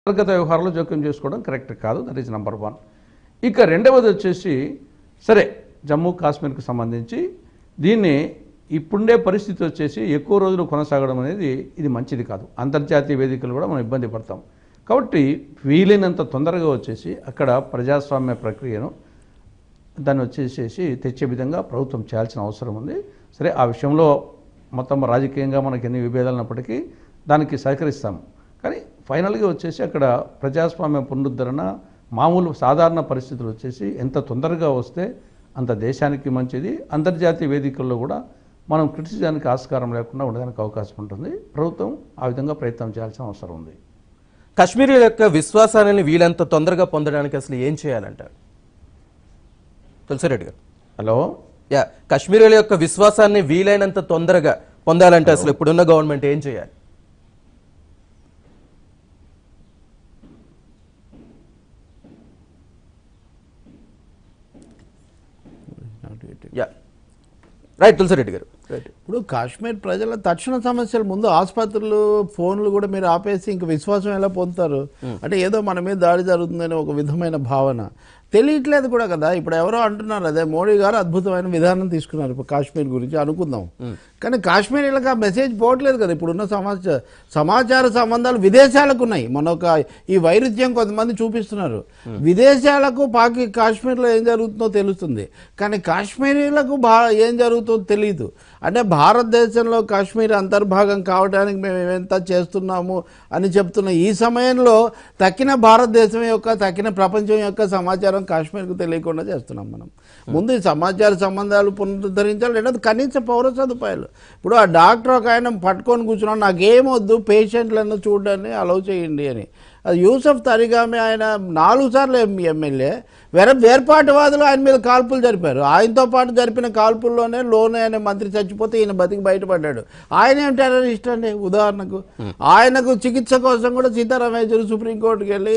అంతర్గత వ్యవహారాలు జోక్యం చేసుకోవడం కరెక్ట్ కాదు దట్ ఈజ్ నెంబర్ వన్ ఇక రెండవది వచ్చేసి సరే జమ్మూ కాశ్మీర్కి సంబంధించి దీన్ని ఇప్పుండే పరిస్థితి వచ్చేసి ఎక్కువ రోజులు కొనసాగడం అనేది ఇది మంచిది కాదు అంతర్జాతీయ వేదికలు కూడా మనం ఇబ్బంది పడతాం కాబట్టి వీలైనంత తొందరగా వచ్చేసి అక్కడ ప్రజాస్వామ్య ప్రక్రియను దాన్ని వచ్చేసేసి తెచ్చే విధంగా ప్రభుత్వం చేయాల్సిన అవసరం ఉంది సరే ఆ విషయంలో మొత్తం రాజకీయంగా మనకి ఎన్ని విభేదాలు ఉన్నప్పటికీ దానికి సహకరిస్తాం కానీ ఫైనల్గా వచ్చేసి అక్కడ ప్రజాస్వామ్య పునరుద్ధరణ మామూలు సాధారణ పరిస్థితులు వచ్చేసి ఎంత తొందరగా వస్తే అంత దేశానికి మంచిది అంతర్జాతీయ వేదికల్లో కూడా మనం క్రిటిసిజానికి ఆస్కారం లేకుండా ఉండడానికి అవకాశం ఉంటుంది ప్రభుత్వం ఆ విధంగా ప్రయత్నం చేయాల్సిన అవసరం ఉంది కశ్మీరీల యొక్క విశ్వాసాన్ని వీలంత తొందరగా పొందడానికి అసలు ఏం చేయాలంటారు తులసిరెడ్డి గారు హలో యా కశ్మీరీల యొక్క విశ్వాసాన్ని వీలైనంత తొందరగా పొందాలంటే అసలు ఇప్పుడున్న గవర్నమెంట్ ఏం చేయాలి యా రైట్ తులసిరెడ్డి గారు రైట్ ఇప్పుడు కాశ్మీర్ ప్రజల తక్షణ సమస్యలు ముందు ఆసుపత్రులు ఫోన్లు కూడా మీరు ఆపేసి ఇంక విశ్వాసం ఎలా పొందుతారు అంటే ఏదో మన మీద దాడి జరుగుతుందని ఒక విధమైన భావన తెలియట్లేదు కూడా కదా ఇప్పుడు ఎవరో అంటున్నారు అదే మోడీ గారు అద్భుతమైన విధానం తీసుకున్నారు ఇప్పుడు కాశ్మీర్ గురించి అనుకుందాం కానీ కాశ్మీరీలకు ఆ మెసేజ్ పోవట్లేదు కదా ఇప్పుడున్న సమాచార సమాచార సంబంధాలు విదేశాలకు ఉన్నాయి మన ఒక ఈ వైరుధ్యం కొంతమంది చూపిస్తున్నారు విదేశాలకు పాకి కాశ్మీర్లో ఏం జరుగుతుందో తెలుస్తుంది కానీ కాశ్మీరీలకు భా ఏం జరుగుతుందో తెలియదు అంటే భారతదేశంలో కాశ్మీర్ అంతర్భాగం కావడానికి మేము ఎంత చేస్తున్నాము అని చెప్తున్న ఈ సమయంలో తక్కిన భారతదేశం యొక్క తక్కిన ప్రపంచం యొక్క సమాచారం కాశ్మీర్కు తెలియకుండా చేస్తున్నాం మనం ముందు ఈ సమాచార సంబంధాలు పునరుద్ధరించాలి లేదా కనీస పౌర సదుపాయాలు ఇప్పుడు ఆ డాక్టర్ ఒక ఆయన పట్టుకొని కూర్చున్నాడు నాకేమొద్దు పేషెంట్లను చూడడాన్ని అలౌ చేయండి అని అది యూసఫ్ తరిగామి ఆయన నాలుగు సార్లు ఎం- ఎమ్మెల్యే వేరే వేర్పాటువాదులు ఆయన మీద కాల్పులు జరిపారు ఆయనతో పాటు జరిపిన కాల్పుల్లోనే లోనే అనే మంత్రి చచ్చిపోతే ఈయన బతికి బయటపడ్డాడు ఆయన ఏం టెర్రరిస్ట్ అండి ఉదాహరణకు ఆయనకు చికిత్స కోసం కూడా సీతారాం యేచూరి సుప్రీంకోర్టుకి వెళ్ళి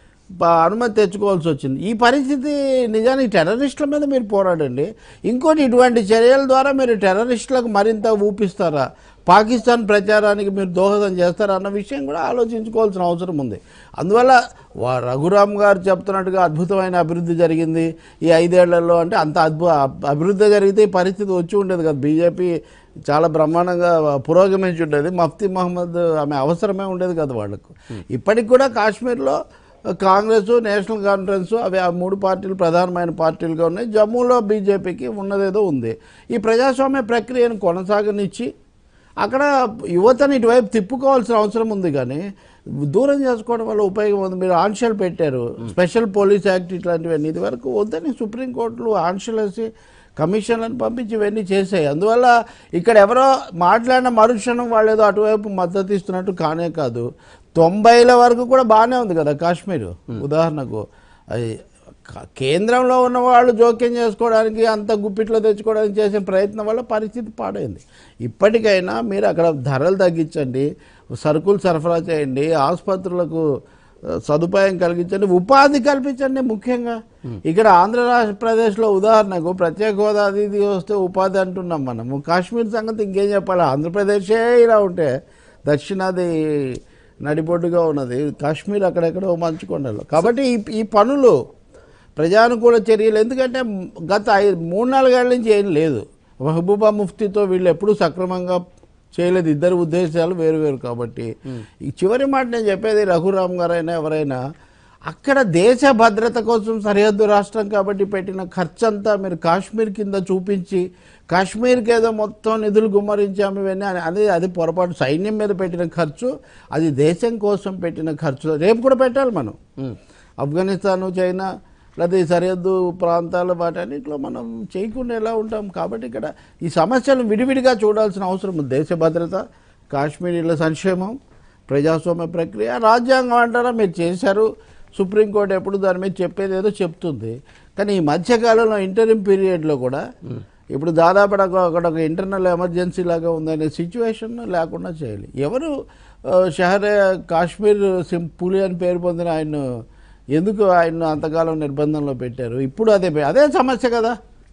ప- అనుమతి తెచ్చుకోవాల్సి వచ్చింది ఈ పరిస్థితి నిజానికి టెర్రరిస్టుల మీద మీరు పోరాడండి ఇంకోటి ఇటువంటి చర్యల ద్వారా మీరు టెర్రరిస్టులకు మరింత ఊపిస్తారా పాకిస్తాన్ ప్రచారానికి మీరు దోహదం చేస్తారా అన్న విషయం కూడా ఆలోచించుకోవాల్సిన అవసరం ఉంది అందువల్ల వా రఘురామ్ గారు చెప్తున్నట్టుగా అద్భుతమైన అభివృద్ధి జరిగింది ఈ ఐదేళ్లలో అంటే అంత అద్భు అభివృద్ధి జరిగితే ఈ పరిస్థితి వచ్చి ఉండేది కదా బీజేపీ చాలా బ్రహ్మాండంగా పురోగమించి ఉండేది మఫ్తీ మహమ్మద్ ఆమె అవసరమే ఉండేది కదా వాళ్ళకు ఇప్పటికి కూడా కాశ్మీర్లో కాంగ్రెస్ నేషనల్ కాన్ఫరెన్స్ అవి ఆ మూడు పార్టీలు ప్రధానమైన పార్టీలుగా ఉన్నాయి జమ్మూలో బీజేపీకి ఉన్నదేదో ఉంది ఈ ప్రజాస్వామ్య ప్రక్రియను కొనసాగనిచ్చి అక్కడ యువతని ఇటువైపు తిప్పుకోవాల్సిన అవసరం ఉంది కానీ దూరం చేసుకోవడం వల్ల ఉపయోగం ఉంది మీరు ఆంక్షలు పెట్టారు స్పెషల్ పోలీస్ యాక్ట్ ఇట్లాంటివన్నీ ఇది వరకు వద్దని సుప్రీంకోర్టులు ఆంక్షలు వేసి కమిషన్లను పంపించి ఇవన్నీ చేసాయి అందువల్ల ఇక్కడ ఎవరో మాట్లాడిన మరుక్షణం వాళ్ళు ఏదో అటువైపు మద్దతు ఇస్తున్నట్టు కానే కాదు తొంభైల వరకు కూడా బాగానే ఉంది కదా కాశ్మీర్ ఉదాహరణకు అది క- కేంద్రంలో ఉన్న వాళ్ళు జోక్యం చేసుకోవడానికి అంత గుప్పిట్లో తెచ్చుకోవడానికి చేసే ప్రయత్నం వల్ల పరిస్థితి పాడైంది ఇప్పటికైనా మీరు అక్కడ ధరలు తగ్గించండి సరుకులు సరఫరా చేయండి ఆసుపత్రులకు ఆ, సదుపాయం కలిగించండి ఉపాధి కల్పించండి ముఖ్యంగా ఇక్కడ ఆంధ్రప్రదేశ్లో ఉదాహరణకు ప్రత్యేక హోదా అది ఇది వస్తే ఉపాధి అంటున్నాం మనము కాశ్మీర్ సంగతి ఇంకేం చెప్పాలి ఆంధ్రప్రదేశే ఇలా ఉంటే దక్షిణాది నడిబొడ్డుగా ఉన్నది కాశ్మీర్ అక్కడెక్కడో మంచుకొండలు కాబట్టి ఈ ఈ పనులు ప్రజానుకూల చర్యలు ఎందుకంటే గత ఐదు మూడు నాలుగేళ్ల నుంచి ఏం లేదు మహబూబా ముఫ్తీతో వీళ్ళు ఎప్పుడూ సక్రమంగా చేయలేదు ఇద్దరు ఉద్దేశాలు వేరు వేరు కాబట్టి ఈ చివరి మాట నేను చెప్పేది రఘురామ్ గారైనా ఎవరైనా అక్కడ దేశ భద్రత కోసం సరిహద్దు రాష్ట్రం కాబట్టి పెట్టిన ఖర్చంతా మీరు కాశ్మీర్ కింద చూపించి కాశ్మీర్కి ఏదో మొత్తం నిధులు గుమ్మరించాము ఇవన్నీ అని- అది అది పొరపాటు సైన్యం మీద పెట్టిన ఖర్చు అది దేశం కోసం పెట్టిన ఖర్చు రేపు కూడా పెట్టాలి మనం ఆఫ్ఘనిస్తాను చైనా లేదా ఈ సరిహద్దు ప్రాంతాలు వాటన్నిటిలో మనం చేయకుండా ఎలా ఉంటాం కాబట్టి ఇక్కడ ఈ సమస్యలు విడివిడిగా చూడాల్సిన అవసరం ఉంది దేశ భద్రత కాశ్మీరీల సంక్షేమం ప్రజాస్వామ్య ప్రక్రియ రాజ్యాంగం అంటారా మీరు చేశారు సుప్రీంకోర్టు ఎప్పుడు దాని మీద చెప్పేది ఏదో చెప్తుంది కానీ ఈ మధ్యకాలంలో ఇంటరిమ్ పీరియడ్లో కూడా ఇప్పుడు దాదాపు అక్కడ అక్కడ ఒక ఇంటర్నల్ ఎమర్జెన్సీ లాగా ఉందనే సిచ్యువేషన్ లేకుండా చేయాలి ఎవరు ఆ, షహరే కాశ్మీర్ సిం పులి అని పేరు పొందిన ఆయన ఎందుకు ఆయన అంతకాలం నిర్బంధంలో పెట్టారు ఇప్పుడు అదే అదే సమస్య కదా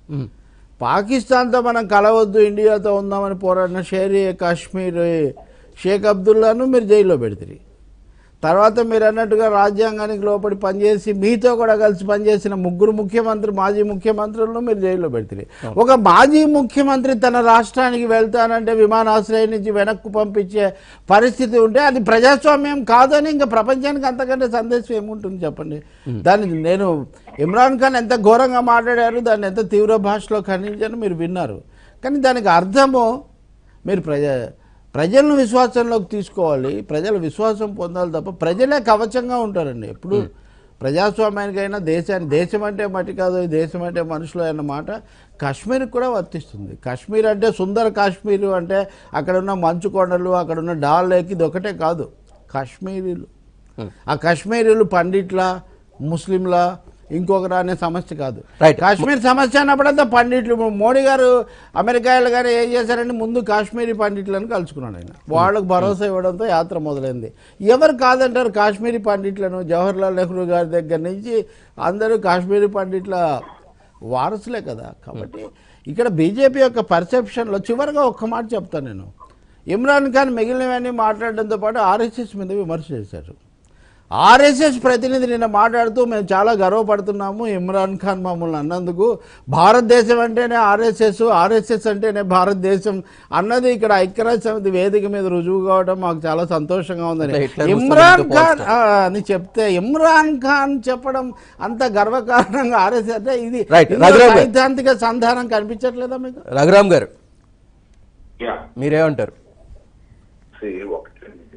పాకిస్తాన్తో మనం కలవద్దు ఇండియాతో ఉందామని పోరాడిన షేర్ కాశ్మీర్ షేక్ అబ్దుల్లాను మీరు జైల్లో పెడతారు తర్వాత మీరు అన్నట్టుగా రాజ్యాంగానికి లోపడి పనిచేసి మీతో కూడా కలిసి పనిచేసిన ముగ్గురు ముఖ్యమంత్రి మాజీ ముఖ్యమంత్రులను మీరు జైల్లో పెడుతుంది ఒక మాజీ ముఖ్యమంత్రి తన రాష్ట్రానికి వెళ్తానంటే విమానాశ్రయం నుంచి వెనక్కు పంపించే పరిస్థితి ఉంటే అది ప్రజాస్వామ్యం కాదని ఇంకా ప్రపంచానికి అంతకంటే సందేశం ఏముంటుంది చెప్పండి దాన్ని నేను ఇమ్రాన్ ఖాన్ ఎంత ఘోరంగా మాట్లాడారు దాన్ని ఎంత తీవ్ర భాషలో ఖండించారో మీరు విన్నారు కానీ దానికి అర్థము మీరు ప్రజ ప్రజలను విశ్వాసంలోకి తీసుకోవాలి ప్రజల విశ్వాసం పొందాలి తప్ప ప్రజలే కవచంగా ఉంటారండి ఎప్పుడు ప్రజాస్వామ్యానికైనా దేశాన్ని దేశం అంటే మట్టి కాదు ఈ దేశం అంటే మనుషులు అన్న మాట కాశ్మీర్కి కూడా వర్తిస్తుంది కాశ్మీర్ అంటే సుందర కాశ్మీర్ అంటే అక్కడ ఉన్న మంచు కొండలు అక్కడ ఉన్న డాల్ లేక్ ఇది ఒకటే కాదు కాశ్మీరీలు ఆ కాశ్మీరీలు పండిట్ల ముస్లింల ఇంకొకరు అనే సమస్య కాదు Right. కాశ్మీర్ సమస్య అన్నప్పుడంతా పండిట్లు మోడీ గారు అమెరికాయలు గారు ఏం చేశారంటే ముందు కాశ్మీరీ పండిట్లను కలుసుకున్నాడు ఆయన వాళ్ళకు భరోసా ఇవ్వడంతో యాత్ర మొదలైంది ఎవరు కాదంటారు కాశ్మీరీ పండిట్లను జవహర్లాల్ నెహ్రూ గారి దగ్గర నుంచి అందరూ కాశ్మీరీ పండిట్ల వారసులే కదా కాబట్టి ఇక్కడ బీజేపీ యొక్క పర్సెప్షన్లో చివరిగా ఒక్క మాట చెప్తాను నేను ఇమ్రాన్ ఖాన్ మిగిలినవన్నీ మాట్లాడడంతో పాటు ఆర్ఎస్ఎస్ మీద విమర్శ చేశారు ఆర్ఎస్ఎస్ ప్రతినిధి నిన్న మాట్లాడుతూ మేము చాలా గర్వపడుతున్నాము ఇమ్రాన్ ఖాన్ మమ్మల్ని అన్నందుకు భారతదేశం అంటేనే ఆర్ఎస్ఎస్ ఆర్ఎస్ఎస్ అంటేనే భారతదేశం అన్నది ఇక్కడ ఐక్యరాజ్య సమితి వేదిక మీద రుజువు కావడం మాకు చాలా సంతోషంగా ఉందని అంటే హిట్లర్ ఇమ్రాన్ ముస్లింలతో ఖాన్ ఆ, అని చెప్తే ఇమ్రాన్ ఖాన్ చెప్పడం అంత గర్వకారణంగా ఆర్ఎస్ఎస్ అంటే ఇది Right. ఇందులో రఘురామ్ గారు. సైద్ధాంతిక సంధానం కనిపించట్లేదా మీకు రఘురామ్ గారు యా మీరేమంటారు See, ఒకటి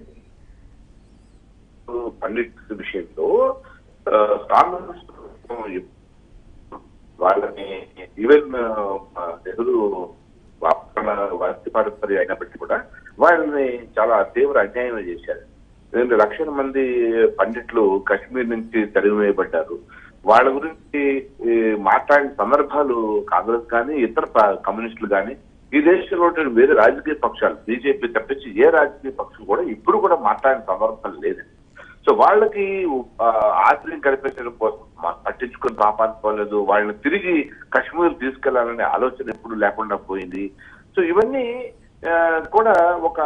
పండిట్ విషయంలో ఆ, కాంగ్రెస్ ప్రభుత్వం ఎప్పుడు వాళ్ళని ఈవెన్ ఆ, నెహ్రూ వాపన వారి పారంపర్య అయినప్పటికీ కూడా వాళ్ళని చాలా తీవ్ర అన్యాయం చేశారు రెండు లక్షల మంది పండిట్లు కాశ్మీర్ నుంచి తరిమివేయబడ్డారు వాళ్ళ గురించి ఈ, మాట్లాడిన సందర్భాలు కాంగ్రెస్ కానీ ఇతర ప- కమ్యూనిస్టులు కానీ ఈ దేశంలో ఉండే వేరే రాజకీయ పక్షాలు బీజేపీ తప్పించి ఏ రాజకీయ పక్షం కూడా ఇప్పుడు కూడా మాట్లాడిన సందర్భం లేదండి సో వాళ్ళకి ఆ, ఆశ్రయం కల్పించడం కోసం మా- పట్టించుకుని పాపానికి పోలేదు వాళ్ళని తిరిగి కశ్మీర్ తీసుకెళ్లాలనే ఆలోచన ఎప్పుడు లేకుండా పోయింది సో ఇవన్నీ ఆ, కూడా ఒక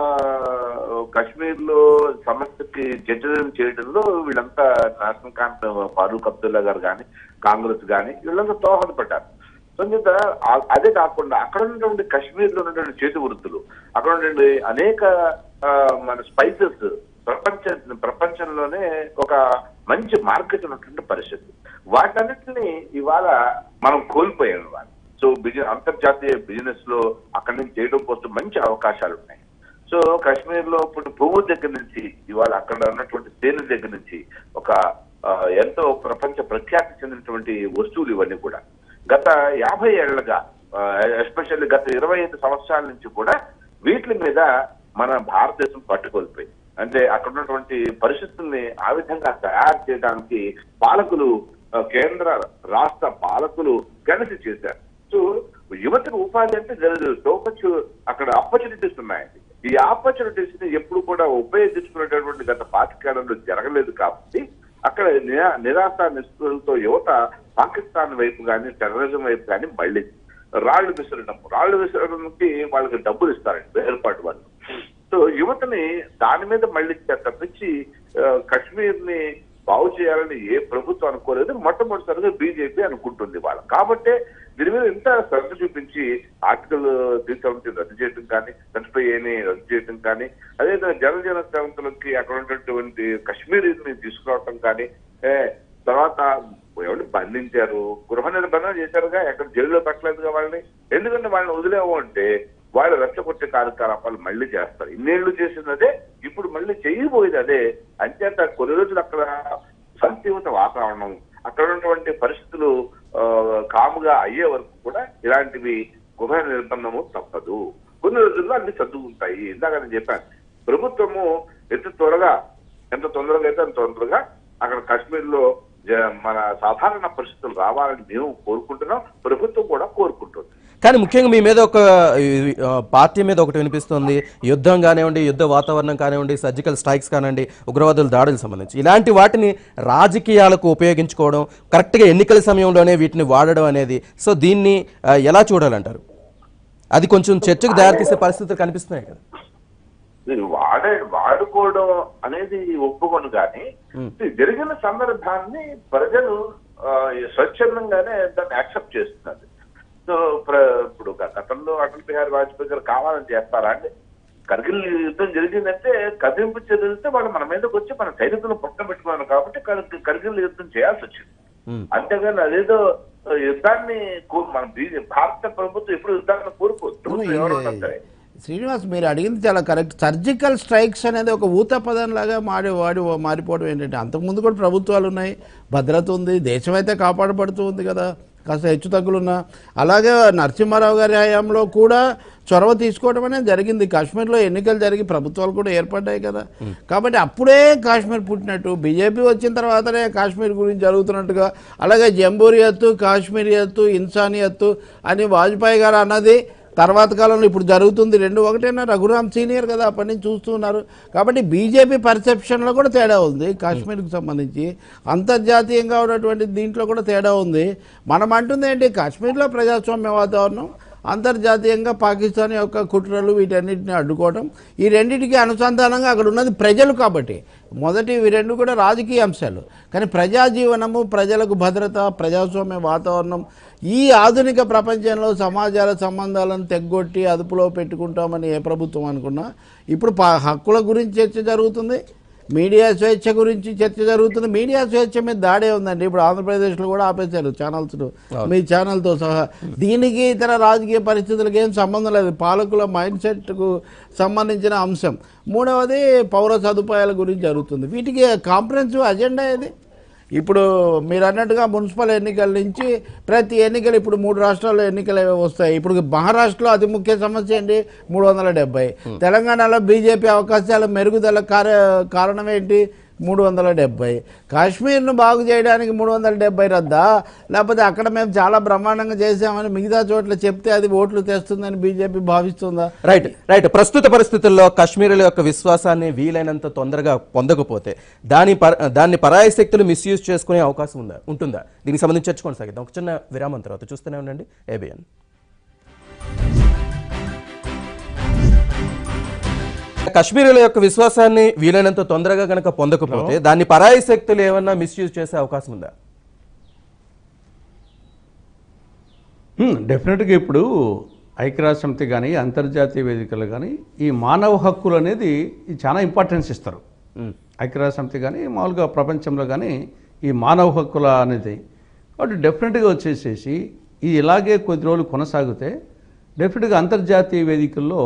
కశ్మీర్ లో సమస్యకి జడ్జం చేయడంలో వీళ్ళంతా నాశనం ఖాన్ ఫారూక్ అబ్దుల్లా గారు కానీ కాంగ్రెస్ కానీ వీళ్ళంతా దోహదపడ్డారు సో చేత ఆ- అదే కాకుండా అక్కడ ఉన్నటువంటి కశ్మీర్ లో ఉన్నటువంటి చేతి వృత్తులు అక్కడ ఉన్నటువంటి అనేక ఆ, మన స్పైసెస్ ప్రపంచ ప్రపంచంలోనే ఒక మంచి మార్కెట్ ఉన్నటువంటి పరిస్థితి వాటన్నిటిని ఇవాళ మనం కోల్పోయాం ఇవాళ సో బిజి అంతర్జాతీయ బిజినెస్ లో అక్కడి నుంచి చేయడం కోసం మంచి అవకాశాలు ఉన్నాయి సో కాశ్మీర్ లో ఇప్పుడు పువ్వు దగ్గర నుంచి ఇవాళ అక్కడ ఉన్నటువంటి తేనె దగ్గర నుంచి ఒక ఆ, ఎంతో ప్రపంచ ప్రఖ్యాతి చెందినటువంటి వస్తువులు ఇవన్నీ కూడా గత యాభై ఏళ్లుగా ఎస్పెషల్లీ గత ఇరవై ఐదు సంవత్సరాల నుంచి కూడా వీటి మీద మన భారతదేశం పట్టుకోల్పోయింది అంటే అక్కడ ఉన్నటువంటి పరిస్థితుల్ని ఆ విధంగా తయారు చేయడానికి పాలకులు ఆ, కేంద్ర రాష్ట్ర పాలకులు కలిసి చేశారు సో యువతకు ఉపాధి అంటే సో మచ్ అక్కడ ఆపర్చునిటీస్ ఉన్నాయండి ఈ ఆపర్చునిటీస్ ని ఎప్పుడు కూడా ఉపయోగించుకునేటటువంటి గత పాఠకాలంలో జరగలేదు కాబట్టి అక్కడ నిరా- నిరాశ నిస్పృహలతో యువత పాకిస్తాన్ వైపు కానీ టెర్రరిజం వైపు కానీ మళ్ళీ రాళ్లు విసరడం రాళ్లు విసరడానికి వాళ్ళకి డబ్బులు ఇస్తారండి వేరుపాటు వాళ్ళు సో యువతని దాని మీద మళ్ళీ తప్పించి ఆ, కశ్మీర్ ని బాగు చేయాలని ఏ ప్రభుత్వం అనుకోలేదు మొట్టమొదటిసారిగా బీజేపీ అనుకుంటుంది వాళ్ళ కాబట్టే దీని మీద ఇంత శ్రద్ధ చూపించి ఆర్టికల్ త్రీ సెవెంటీ రద్దు చేయడం కానీ థర్టీ ఏని రద్దు చేయడం కానీ అదేవిధంగా జనజన సేవంతులకి అక్కడ ఉన్నటువంటి కశ్మీరీని తీసుకురావటం కానీ ఏ, తర్వాత ఎవరిని బంధించారు గృహ నిర్బంధం చేశారుగా ఎక్కడ జైల్లో పెట్టలేదుగా వాళ్ళని ఎందుకంటే వాళ్ళని వదిలేవు అంటే వాళ్ళు రెచ్చగొట్టే కార్యకలాపాలు మళ్ళీ చేస్తారు ఇన్నేళ్లు చేసినదే ఇప్పుడు మళ్ళీ చేయబోయేది అదే అంచేత కొన్ని రోజులు అక్కడ శాంతియుత వాతావరణం అక్కడ ఉన్నటువంటి పరిస్థితులు ఆ, కాముగా అయ్యే వరకు కూడా ఇలాంటివి గృహ నిర్బంధము తప్పదు కొన్ని రోజుల్లో అన్ని సర్దుకుంటాయి ఇందాక నేను చెప్పాను ప్రభుత్వము ఎంత త్వరగా ఎంత తొందరగా అయితే అంత తొందరగా అక్కడ కాశ్మీర్ లో జ- మన సాధారణ పరిస్థితులు రావాలని మేము కోరుకుంటున్నాం ప్రభుత్వం కూడా కోరుకుంటుంది కానీ ముఖ్యంగా మీ మీద ఒక ఈ, ఆ, పార్టీ మీద ఒకటి వినిపిస్తుంది యుద్ధం కానివ్వండి యుద్ధ వాతావరణం కానివ్వండి సర్జికల్ స్ట్రైక్స్ కానివ్వండి ఉగ్రవాదుల దాడులకు సంబంధించి ఇలాంటి వాటిని రాజకీయాలకు ఉపయోగించుకోవడం కరెక్ట్గా ఎన్నికల సమయంలోనే వీటిని వాడడం అనేది సో దీన్ని ఆ, ఎలా చూడాలంటారు అది కొంచెం చర్చకు దారితీసే పరిస్థితులు కనిపిస్తున్నాయి కదా ఇది వాడే వాడుకోవడం అనేది ఒప్పుకోను కానీ ఇది జరిగిన సందర్భాన్ని ప్రజలు ఆ, స్వచ్ఛందంగానే దాన్ని యాక్సెప్ట్ చేస్తున్నారు సో ప్ర- ఇప్పుడు గ- గతంలో అటల్ బిహారీ వాజ్పేయి గారు కావాలని చేస్తారా అంటే కర్గిల్ యుద్ధం జరిగిందంటే కదింపు చర్యలతో వాళ్ళు మన మీదకి వచ్చి మన సైనికులను పుట్టం పెట్టుకున్నారు కాబట్టి కర్- కర్గిల్ యుద్ధం చేయాల్సి వచ్చింది ఉమ్. అంతేగాని అదేదో యుద్ధాన్ని కో- మన బీ- భారత ప్రభుత్వం ఎప్పుడు యుద్ధాన్ని కోరుకోదు ప్రభుత్వం ఎవరు ఉన్నా సరే శ్రీనివాస్ మీరు అడిగింది చాలా కరెక్ట్ సర్జికల్ స్ట్రైక్స్ అనేది ఒక ఊత పదంలాగా మారి వాడి మారిపోవడం ఏంటంటే అంతకుముందు కూడా ప్రభుత్వాలు ఉన్నాయి భద్రత ఉంది దేశం అయితే కాపాడబడుతూ ఉంది కదా కాస్త హెచ్చు తగ్గులున్నా అలాగే నరసింహారావు గారి హయాంలో కూడా చొరవ తీసుకోవడం అనేది జరిగింది కాశ్మీర్లో ఎన్నికలు జరిగి ప్రభుత్వాలు కూడా ఏర్పడ్డాయి కదా కాబట్టి అప్పుడే కాశ్మీర్ పుట్టినట్టు బీజేపీ వచ్చిన తర్వాతనే కాశ్మీర్ గురించి జరుగుతున్నట్టుగా అలాగే జంబూరియత్తు కాశ్మీరియత్తు ఇన్సానియత్తు అని వాజ్పేయి గారు అన్నది తర్వాత కాలంలో ఇప్పుడు జరుగుతుంది రెండు ఒకటేనా రఘురామ్ సీనియర్ కదా అప్పటి నుంచి చూస్తున్నారు కాబట్టి బీజేపీ పర్సెప్షన్లో కూడా తేడా ఉంది కాశ్మీర్కి సంబంధించి అంతర్జాతీయంగా ఉన్నటువంటి దీంట్లో కూడా తేడా ఉంది మనం అంటుంది ఏంటి కాశ్మీర్లో ప్రజాస్వామ్య వాతావరణం అంతర్జాతీయంగా పాకిస్తాన్ యొక్క కుట్రలు వీటన్నిటిని అడ్డుకోవడం ఈ రెండింటికి అనుసంధానంగా అక్కడ ఉన్నది ప్రజలు కాబట్టి మొదటి ఇవి రెండు కూడా రాజకీయ అంశాలు కానీ ప్రజా జీవనము ప్రజలకు భద్రత ప్రజాస్వామ్య వాతావరణం ఈ ఆధునిక ప్రపంచంలో సమాజాల సంబంధాలను తెగ్గొట్టి అదుపులో పెట్టుకుంటామని ఏ ప్రభుత్వం అనుకున్నా ఇప్పుడు పా- హక్కుల గురించి చర్చ జరుగుతుంది మీడియా స్వేచ్ఛ గురించి చర్చ జరుగుతుంది మీడియా స్వేచ్ఛ మీద దాడే ఉందండి ఇప్పుడు ఆంధ్రప్రదేశ్లో కూడా ఆపేశారు ఛానల్స్ మీ ఛానల్తో సహా దీనికి ఇతర రాజకీయ పరిస్థితులకు ఏం సంబంధం లేదు పాలకుల మైండ్ సెట్కు సంబంధించిన అంశం మూడవది పౌర సదుపాయాల గురించి జరుగుతుంది వీటికి కాంప్రహెన్సివ్ అజెండా ఏది ఇప్పుడు మీరు అన్నట్టుగా మున్సిపల్ ఎన్నికల నుంచి ప్రతి ఎన్నికలు ఇప్పుడు మూడు రాష్ట్రాల్లో ఎన్నికలు ఏవో వస్తాయి ఇప్పుడు మహారాష్ట్రలో అతి ముఖ్య సమస్య ఏంటి మూడు వందల డెబ్బై తెలంగాణలో బీజేపీ అవకాశాల మెరుగుదల కార్య కారణం ఏంటి మూడు వందల డెబ్బై కాశ్మీర్ను బాగు చేయడానికి మూడు వందల డెబ్బై రద్దా లేకపోతే అక్కడ మేము చాలా బ్రహ్మాండంగా చేసామని మిగతా చోట్ల చెప్తే అది ఓట్లు తెస్తుందని బీజేపీ భావిస్తుందా రైట్ రైట్ ప్రస్తుత పరిస్థితుల్లో కశ్మీరుల యొక్క విశ్వాసాన్ని వీలైనంత తొందరగా పొందకపోతే దాని పర దాన్ని పరాయి శక్తులు మిస్యూజ్ చేసుకునే అవకాశం ఉందా ఉంటుందా దీనికి సంబంధించి చర్చ కొనసాగిద్దాం ఒక చిన్న విరామం తర్వాత చూస్తూనే ఉండండి ఏబిఎన్ కశ్మీరుల యొక్క విశ్వాసాన్ని వీలైనంత తొందరగా గనక పొందకపోతే దాన్ని పరాయి శక్తులు ఏమన్నా మిస్యూజ్ చేసే అవకాశం ఉందా హ్మ్, డెఫినెట్గా ఇప్పుడు ఐక్యరాజ్య సమితి కానీ అంతర్జాతీయ వేదికలు కానీ ఈ మానవ హక్కులు అనేది ఇది చాలా ఇంపార్టెన్స్ ఇస్తారు ఉమ్, ఐక్యరాజ్య సమితి కానీ మామూలుగా ప్రపంచంలో కానీ ఈ మానవ హక్కుల అనేది కాబట్టి డెఫినెట్గా వచ్చేసేసి ఇది ఇలాగే కొద్ది రోజులు కొనసాగితే డెఫినెట్గా అంతర్జాతీయ వేదికల్లో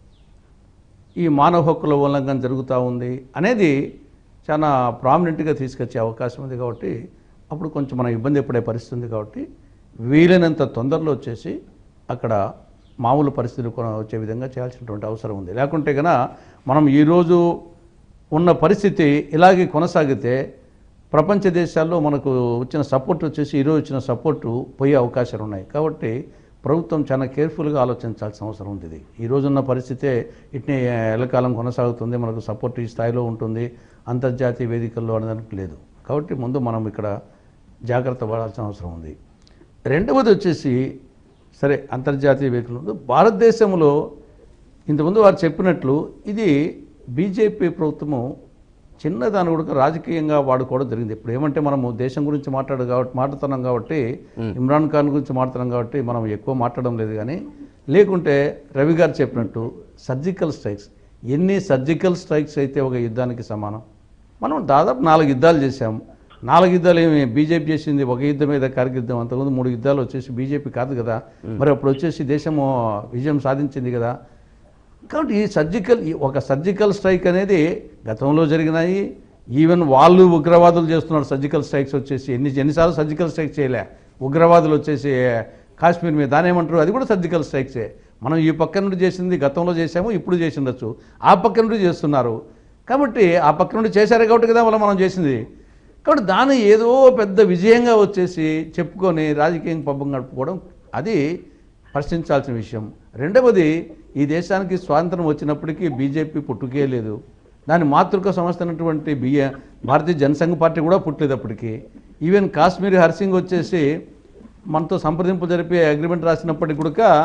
ఈ మానవ హక్కుల ఉల్లంఘన జరుగుతూ ఉంది అనేది చాలా ప్రామినెంట్గా తీసుకొచ్చే అవకాశం ఉంది కాబట్టి అప్పుడు కొంచెం మనం ఇబ్బంది పడే పరిస్థితి ఉంది కాబట్టి వీలైనంత తొందరలో వచ్చేసి అక్కడ మామూలు పరిస్థితులు కొన- వచ్చే విధంగా చేయాల్సినటువంటి అవసరం ఉంది లేకుంటే కనుక మనం ఈరోజు ఉన్న పరిస్థితి ఇలాగే కొనసాగితే ప్రపంచ దేశాల్లో మనకు వచ్చిన సపోర్ట్ వచ్చేసి ఈరోజు వచ్చిన సపోర్టు పోయే అవకాశాలు ఉన్నాయి కాబట్టి ప్రభుత్వం చాలా కేర్ఫుల్గా ఆలోచించాల్సిన అవసరం ఉంది ఇది ఈ రోజున్న పరిస్థితే ఇట్నే ఎల్లకాలం కొనసాగుతుంది మనకు సపోర్ట్ ఈ స్థాయిలో ఉంటుంది అంతర్జాతీయ వేదికల్లో అనడానికి లేదు కాబట్టి ముందు మనం ఇక్కడ జాగ్రత్త పడాల్సిన అవసరం ఉంది రెండవది వచ్చేసి సరే అంతర్జాతీయ వేదికలు భారతదేశంలో ఇంతకుముందు వారు చెప్పినట్లు ఇది బీజేపీ ప్రభుత్వము చిన్నదాన్ని కూడా రాజకీయంగా వాడుకోవడం జరిగింది ఇప్పుడు ఏమంటే మనము దేశం గురించి మాట్లాడు కాబట్టి మాట్లాడుతున్నాం కాబట్టి ఇమ్రాన్ ఖాన్ గురించి మాట్లాడుతున్నాం కాబట్టి మనం ఎక్కువ మాట్లాడడం లేదు కానీ లేకుంటే రవి గారు చెప్పినట్టు సర్జికల్ స్ట్రైక్స్ ఎన్ని సర్జికల్ స్ట్రైక్స్ అయితే ఒక యుద్ధానికి సమానం మనం దాదాపు నాలుగు యుద్ధాలు చేశాం నాలుగు యుద్ధాలు ఏమి బీజేపీ చేసింది ఒక యుద్ధం మీద కార్గిల్ యుద్ధం అంతకుముందు మూడు యుద్ధాలు వచ్చేసి బీజేపీ కాదు కదా మరి అప్పుడు వచ్చేసి దేశము విజయం సాధించింది కదా కాబట్టి ఈ సర్జికల్ ఈ ఒక సర్జికల్ స్ట్రైక్ అనేది గతంలో జరిగినాయి ఈవెన్ వాళ్ళు ఉగ్రవాదులు చేస్తున్నారు సర్జికల్ స్ట్రైక్స్ వచ్చేసి ఎన్ని ఎన్నిసార్లు సర్జికల్ స్ట్రైక్ చేయలే ఉగ్రవాదులు వచ్చేసి కాశ్మీర్ మీద దాని ఏమంటారు అది కూడా సర్జికల్ స్ట్రైక్సే మనం ఈ పక్క నుండి చేసింది గతంలో చేసాము ఇప్పుడు చేసి ఉండొచ్చు ఆ పక్క నుండి చేస్తున్నారు కాబట్టి ఆ పక్క నుండి చేశారు కాబట్టి కదా మనం మనం చేసింది కాబట్టి దాన్ని ఏదో పెద్ద విజయంగా వచ్చేసి చెప్పుకొని రాజకీయం పబ్బం గడుపుకోవడం అది ప్రశ్నించాల్సిన విషయం రెండవది ఈ దేశానికి స్వాతంత్రం వచ్చినప్పటికీ బీజేపీ పుట్టుకే లేదు దాని మాతృక సంస్థ అయినటువంటి బిఏ భారతీయ జనసంఘ పార్టీ కూడా పుట్టలేదు అప్పటికి ఈవెన్ కాశ్మీర్ హర్సింగ్ వచ్చేసి మనతో సంప్రదింపులు జరిపి అగ్రిమెంట్ రాసినప్పటికీ కూడా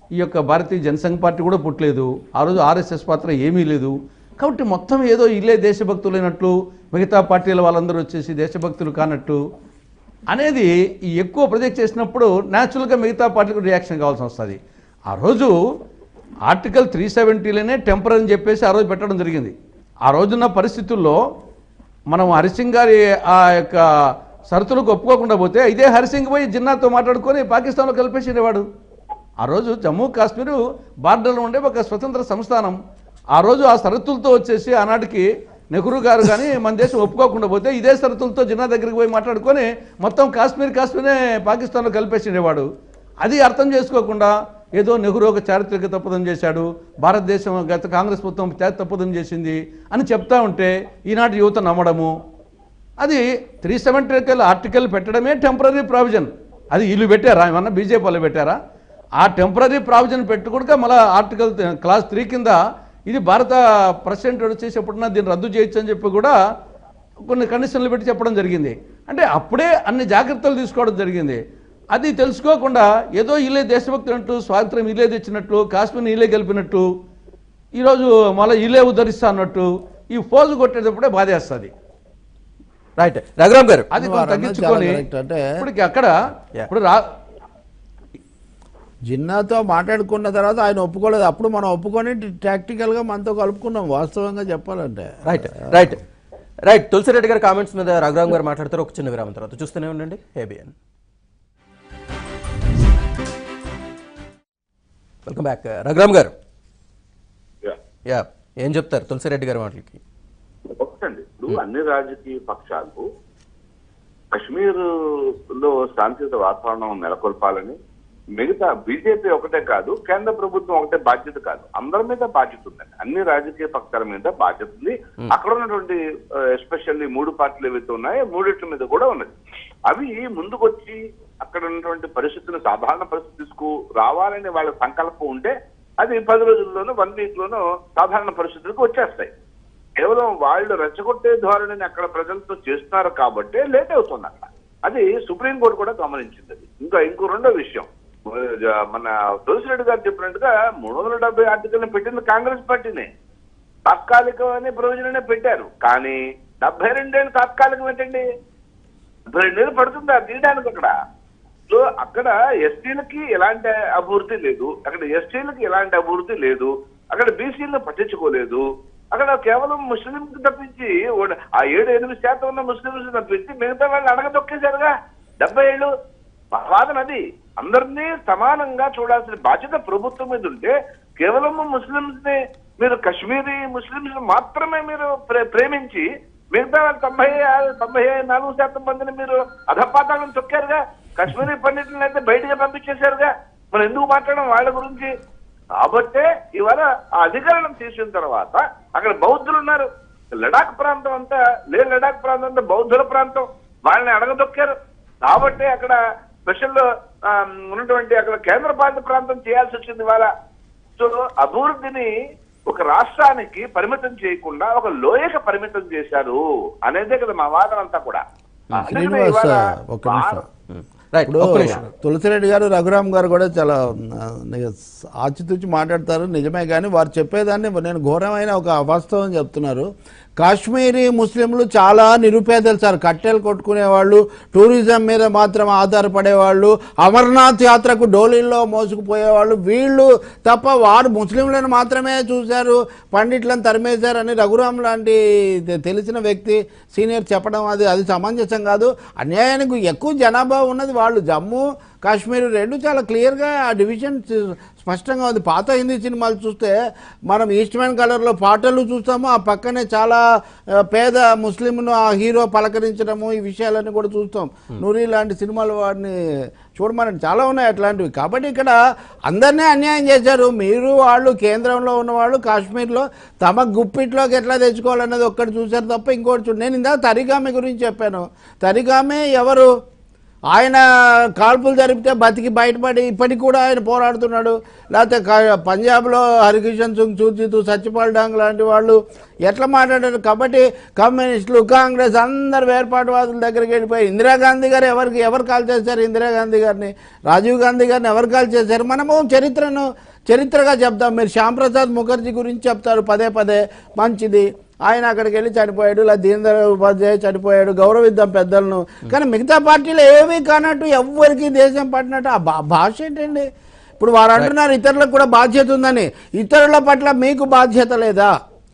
ఈ యొక్క భారతీయ జనసంఘ పార్టీ కూడా పుట్టలేదు ఆ రోజు ఆర్ఎస్ఎస్ పాత్ర ఏమీ లేదు కాబట్టి మొత్తం ఏదో ఇల్లే దేశభక్తులైనట్లు మిగతా పార్టీల వాళ్ళందరూ వచ్చేసి దేశభక్తులు కానట్టు అనేది ఈ ఎక్కువ ప్రొజెక్ట్ చేసినప్పుడు న్యాచురల్గా మిగతా పార్టీలకు రియాక్షన్ కావాల్సి వస్తుంది ఆ రోజు ఆర్టికల్ త్రీ సెవెంటీలోనే టెంపర్ అని చెప్పేసి ఆ రోజు పెట్టడం జరిగింది ఆ రోజున్న పరిస్థితుల్లో మనం హరిసింగ్ గారి ఆ యొక్క షరతులకు ఒప్పుకోకుండా పోతే ఇదే హరిసింగ్ పోయి జిన్నాతో మాట్లాడుకొని పాకిస్తాన్లో కలిపేసేవాడు ఆ రోజు జమ్మూ కాశ్మీర్ బార్డర్లో ఉండే ఒక స్వతంత్ర సంస్థానం ఆ రోజు ఆ షరతులతో వచ్చేసి ఆనాటికి నెహ్రూ గారు కానీ మన దేశం ఒప్పుకోకుండా పోతే ఇదే షరతులతో జిన్నా దగ్గరికి పోయి మాట్లాడుకొని మొత్తం కాశ్మీర్ కాశ్మీరే పాకిస్తాన్లో కలిపేసేవాడు అది అర్థం చేసుకోకుండా ఏదో నెహ్రూ ఒక చారిత్రక తప్పుదం చేశాడు భారతదేశం గత కాంగ్రెస్ ప్రభుత్వం చారిత్రక తప్పుదం చేసింది అని చెప్తా ఉంటే ఈనాటి యువత నమ్మడము అది త్రీ సెవెంటీ ఆర్టికల్ పెట్టడమే టెంపరీ ప్రావిజన్ అది వీళ్ళు పెట్టారా ఏమన్నా బీజేపీ వాళ్ళు పెట్టారా ఆ టెంపరీ ప్రావిజన్ పెట్టుకుంటే మళ్ళీ ఆర్టికల్ క్లాస్ త్రీ కింద ఇది భారత ప్రెసిడెంట్ వచ్చేసి ఎప్పుడన్నా దీన్ని రద్దు చేయొచ్చు అని చెప్పి కూడా కొన్ని కండిషన్లు పెట్టి చెప్పడం జరిగింది అంటే అప్పుడే అన్ని జాగ్రత్తలు తీసుకోవడం జరిగింది అది తెలుసుకోకుండా ఏదో ఇల్లే దేశభక్తి అంటూ స్వాతంత్రం ఇల్లే తెచ్చినట్లు కాశ్మీర్ ఇల్లే గెలిపినట్టు ఈరోజు మళ్ళీ ఇల్లే ఉద్ధరిస్తా అన్నట్టు ఈ ఫోజు కొట్టేటప్పుడే బాధేస్తుంది రైట్ రఘురామ్ గారు అది నువ్వు కొంత అన్నది తగ్గించుకొని చాలా correct. అంటే- ఇప్పటికి అక్కడ Yeah. ఇప్పుడు రా జిన్నాతో మాట్లాడుకున్న తర్వాత ఆయన ఒప్పుకోలేదు అప్పుడు మనం ఒప్పుకొని టాక్టికల్గా మనతో కలుపుకున్నాం వాస్తవంగా చెప్పాలంటే రైట్ రైట్ రైట్ తులసిరెడ్డి గారి కామెంట్స్ మీద రఘురామ్ గారు మాట్లాడతారు ఒక చిన్న విరామం తర్వాత చూస్తూనే ఉండండి ఏబిఎన్ వెల్కమ్ బ్యాక్ రఘురామ్ గారు Yeah. యా ఏం చెప్తారు తులసిరెడ్డి గారి మాటలకి ఒకటండి ఇప్పుడు అన్ని రాజకీయ పక్షాలు కశ్మీర్ లో శాంతియుత వాతావరణం నెలకొల్పాలని మిగతా బీజేపీ ఒకటే కాదు కేంద్ర ప్రభుత్వం ఒకటే బాధ్యత కాదు అందరి మీద బాధ్యత ఉందండి అన్ని రాజకీయ పక్షాల మీద బాధ్యత ఉంది అక్కడ ఉన్నటువంటి ఎస్పెషల్లీ మూడు పార్టీలు ఏవైతే ఉన్నాయో మూడిట్ల మీద కూడా ఉన్నది అవి ముందుకొచ్చి అక్కడ ఉన్నటువంటి పరిస్థితులు సాధారణ పరిస్థితి తీసుకు రావాలని వాళ్ళ సంకల్పం ఉంటే అది పది రోజుల్లోనూ వన్ వీక్ లోనూ సాధారణ పరిస్థితులకు వచ్చేస్తాయి కేవలం వాళ్ళు రెచ్చగొట్టే ధోరణిని అక్కడ ప్రజలతో చేస్తున్నారు కాబట్టి లేట్ అవుతుంది అక్కడ అది సుప్రీంకోర్టు కూడా గమనించింది అది ఇంకా ఇంకో రెండో విషయం ఆ, మన తులసిరెడ్డి గారు చెప్పినట్టుగా మూడు వందల డెబ్బై ఆర్టికల్ని పెట్టింది కాంగ్రెస్ పార్టీనే తాత్కాలికమనే ప్రయోజనమే పెట్టారు కానీ డెబ్బై రెండేళ్ళు తాత్కాలికం ఏంటండి డెబ్బై రెండేళ్ళు పడుతుందా తీయడానికి అక్కడ సో అక్కడ ఎస్టీలకి ఎలాంటి అభివృద్ధి లేదు అక్కడ ఎస్టీలకి ఎలాంటి అభివృద్ధి లేదు అక్కడ బీసీలను పట్టించుకోలేదు అక్కడ కేవలం ముస్లింకి తప్పించి ఓ- ఆ ఏడు ఎనిమిది శాతం ఉన్న ముస్లింస్ తప్పించి మిగతా వాళ్ళు అడగదొక్కేశారుగా డెబ్బై ఏళ్ళు మా వాదన అది అందరినీ సమానంగా చూడాల్సిన బాధ్యత ప్రభుత్వం మీద ఉంటే కేవలం ముస్లింస్ ని మీరు కశ్మీరీ ముస్లింస్ మాత్రమే మీరు ప్రే- ప్రేమించి మిగతా వాళ్ళు తొంభై ఆ- తొంభై నాలుగు శాతం మందిని మీరు అధపాతాలను తొక్కారుగా కశ్మీరీ పండితులను అయితే బయటగా పంపించేశారుగా మనం ఎందుకు మాట్లాడడం వాళ్ళ గురించి కాబట్టే ఇవాళ ఆ అధికారం తీసిన తర్వాత అక్కడ బౌద్ధులు ఉన్నారు లడాక్ ప్రాంతం అంతా లే లడాక్ ప్రాంతం అంతా బౌద్ధుల ప్రాంతం వాళ్ళని అడగదొక్కారు కాబట్టి అక్కడ స్పెషల్ ఆ, ఉన్నటువంటి అక్కడ కేంద్ర పాలిత ప్రాంతం చేయాల్సి వచ్చింది ఇవాళ సో అభివృద్ధిని ఒక రాష్ట్రానికి పరిమితం చేయకుండా ఒక లోయక పరిమితం చేశారు అనేదే కదా మా వాదన అంతా కూడా అందుకనే శ్రీనివాస్ ఇవాళ ఒక్క నిమిషం భారత్ రైట్ ఇప్పుడు ఒక్క నిమిషం తులసిరెడ్డి గారు రఘురామ్ గారు కూడా చాలా ఆ, ని- ఆచితూచి మాట్లాడతారు నిజమే కానీ వారు చెప్పేదాన్ని నేను ఘోరమైన ఒక అవాస్తవం చెప్తున్నారు కాశ్మీరీ ముస్లింలు చాలా నిరుపేదలు సార్ కట్టెలు కొట్టుకునేవాళ్ళు టూరిజం మీద మాత్రం ఆధారపడేవాళ్ళు అమర్నాథ్ యాత్రకు డోలీల్లో మోసుకుపోయేవాళ్ళు వీళ్ళు తప్ప వారు ముస్లింలను మాత్రమే చూశారు పండిట్లను తరిమేశారు అని రఘురామ్ లాంటి తె- తెలిసిన వ్యక్తి సీనియర్ చెప్పడం అది అది సమంజసం కాదు అన్యాయానికి ఎక్కువ జనాభా ఉన్నది వాళ్ళు జమ్మూ కాశ్మీర్ రెండు చాలా క్లియర్గా ఆ డివిజన్ చ- స్పష్టంగా ఉంది పాత హిందీ సినిమాలు చూస్తే మనం ఈస్ట్ మ్యాన్ కలర్లో పాటలు చూస్తాము ఆ పక్కనే చాలా ఆ, పేద ముస్లింను ఆ హీరో పలకరించడము ఈ విషయాలన్నీ కూడా చూస్తాం నూరి లాంటి సినిమాలు వాడిని చూడమని చాలా ఉన్నాయి అట్లాంటివి కాబట్టి ఇక్కడ అందరినీ అన్యాయం చేశారు మీరు వాళ్ళు కేంద్రంలో ఉన్నవాళ్ళు కాశ్మీర్లో తమ గుప్పిట్లోకి ఎట్లా తెచ్చుకోవాలన్నది ఒక్కటి చూశారు తప్ప ఇంకోటి చూ నేను ఇందాక తరిగామి గురించి చెప్పాను తరిగామి ఎవరు ఆయన కాల్పులు జరిపితే బతికి బయటపడి ఇప్పటికి కూడా ఆయన పోరాడుతున్నాడు లేకపోతే క- పంజాబ్లో హరికిషన్ సింగ్ సూచితు సత్యపాల్ డాంగ్ లాంటి వాళ్ళు ఎట్లా మాట్లాడారు కాబట్టి కమ్యూనిస్టులు కాంగ్రెస్ అందరు వేర్పాటువాదుల దగ్గరికి వెళ్ళిపోయి ఇందిరాగాంధీ గారు ఎవరికి ఎవరు కాల్ చేశారు ఇందిరాగాంధీ గారిని రాజీవ్ గాంధీ గారిని ఎవరు కాల్ చేశారు మనము చరిత్రను చరిత్రగా చెప్తాం మీరు శ్యాంప్రసాద్ ముఖర్జీ గురించి చెప్తారు పదే పదే మంచిది ఆయన అక్కడికి వెళ్ళి చనిపోయాడు ఇలా దీన్ దయాళ్ ఉపాధ్యాయ చనిపోయాడు గౌరవిద్దాం పెద్దలను కానీ మిగతా పార్టీలు ఏమీ కానట్టు ఎవ్వరికి దేశం పట్టినట్టు ఆ భా- భాష ఏంటండి ఇప్పుడు వారు అంటున్నారు ఇతరులకు కూడా బాధ్యత ఉందని ఇతరుల పట్ల మీకు బాధ్యత లేదా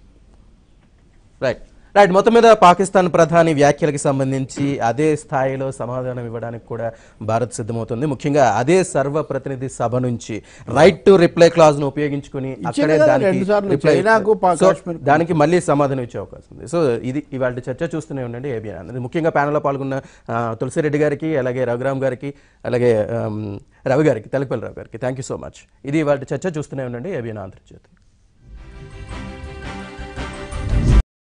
రైట్ రైట్ మొత్తం మీద పాకిస్తాన్ ప్రధాని వ్యాఖ్యలకు సంబంధించి అదే స్థాయిలో సమాధానం ఇవ్వడానికి కూడా భారత్ సిద్ధమవుతుంది ముఖ్యంగా అదే సర్వప్రతినిధి సభ నుంచి రైట్ టు రిప్లై క్లాజ్ ను ఉపయోగించుకుని అక్కడే కదా దానికి రెండుసార్లు reply- చైనాకు, పా- సో కాశ్మీర్కు. దానికి మళ్ళీ సమాధానం ఇచ్చే అవకాశం ఉంది సో ఇది ఇవాళ చర్చ చూస్తూనే ఉండండి ఏబిఎన్ అనేది ముఖ్యంగా ప్యానెల్లో పాల్గొన్న ఆ, తులసిరెడ్డి గారికి అలాగే రఘురామ్ గారికి అలాగే ఆమ్, రవి గారికి తెలపల్లి రావు గారికి థ్యాంక్ యూ సో మచ్ ఇది ఇవాళ చర్చ చూస్తూనే ఉండండి ఏబిఎన్ ఆంధ్రజ్యోతి